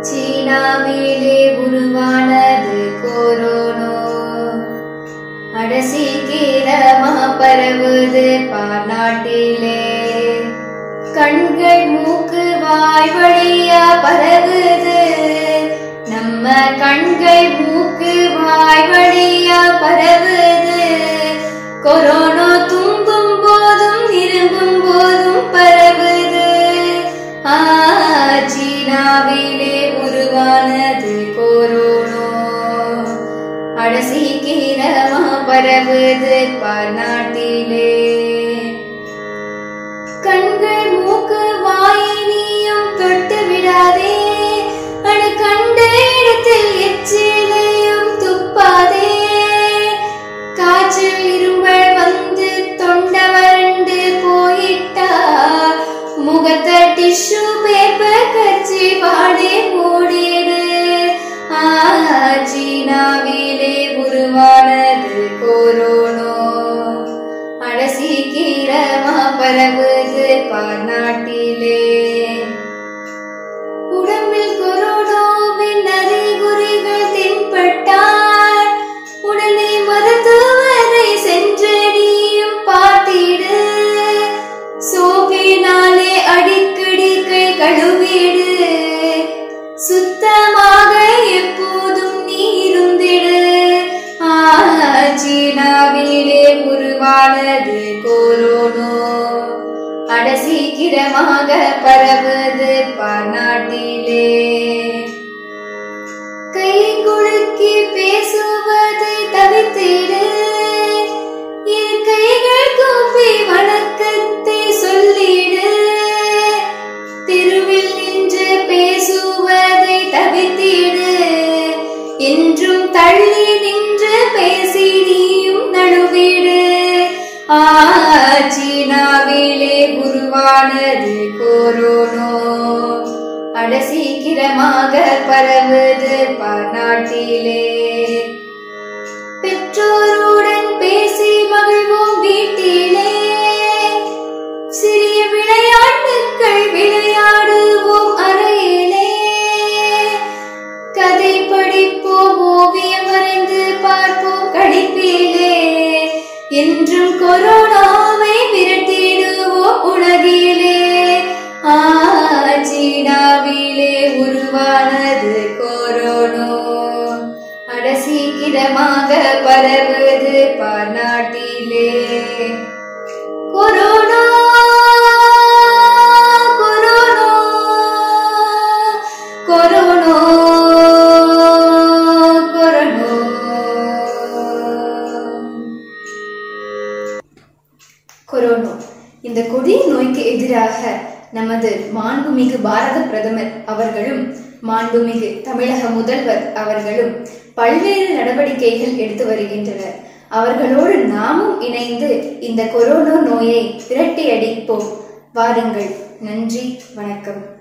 சீனாவிலே உருவானது கொரோனோ அட சீக்கிரமா பரவுது பாநாட்டிலே கண்கள் மூக்கு வாய் வழியா பரவுது நம்ம கண்கள் மூக்கு வாய் வழியா பரவுது கொரோனா தும்பும் போதும் இரும்பும் போதும் பரவுது ஆ, சீனாவிலே உருவானது கொரோனா அட சீக்கிரமா பரவுது பன்னாட்டிலே கண்கள் மூக்கு வாயை நீயும் தொட்டு விடாதே அட கண்ட இடத்தில் எச்சிலையும் துப்பாதே காய்ச்சல் இருமல் வந்து தொண்ட வறண்டு போயிட்டா முகத்தை டிஷ்யூ பேப்பர் கச்சி பாடே மூடிடு ஆ, சீனாவிலே உருவானது கொரோனோ அட சீக்கிரமா பரவுது பன்னாட்டிலே உடம்பில் கொரோனாவின் அறிகுறிகள் தென்பட்டால் உடனே மருத்துவரை சென்று நீயும் பார்த்திடு சோப்பினாலே அடிக்கடி கை கழுவிடு சுத்தமாக எப்போதும் நீ இருந்திடு ஆ, சீனாவிலே உருவானது கொரோனோ அட சீக்கிரமாக பரவுது பன்னாட்டிலே கை குலுக்கி பேசுவதை தவிர்த்திடு இரு கைகள் கூப்பி வணக்கத்தை சொல்லிடு தெருவில் நின்று பேசுவதை தவிர்த்திடு என்றும் தள்ளி நின்று பேசி நீயும் நழுவிடு ஆ, சீனாவிலே உருவானது கொரோனோ அட சீக்கிரமாக பரவுது பன்னாட்டிலே பெற்றோருடன் பேசி மகிழ்வோம் வீட்டிலே சிறிய விளையாட்டுக்கள் விளையாடுவோம் அறையிலே கதை படிப்போம் ஓவியம் வரைந்து பார்ப்போம் கழிப்பிலே என்றும் கொரோனாவை விரட்டிடுவோம் உலகிலே ஆ, சீனாவிலே உருவானது கொரோனோ அட சீக்கிரமாக பரவுது பன்னாட்டிலே corona corona corona corona corona இந்த கொடிய நோய்க்கு எதிராக நமது மாண்புமிகு பாரத பிரதமர் அவர்களும் மாண்புமிகு தமிழக முதல்வர் அவர்களும் பல்வேறு நடவடிக்கைகள் எடுத்து வருகின்றனர் அவர்களோடு நாமும் இணைந்து இந்த கொரோனா நோயை விரட்டி அடிப்போம் வாருங்கள் நன்றி வணக்கம்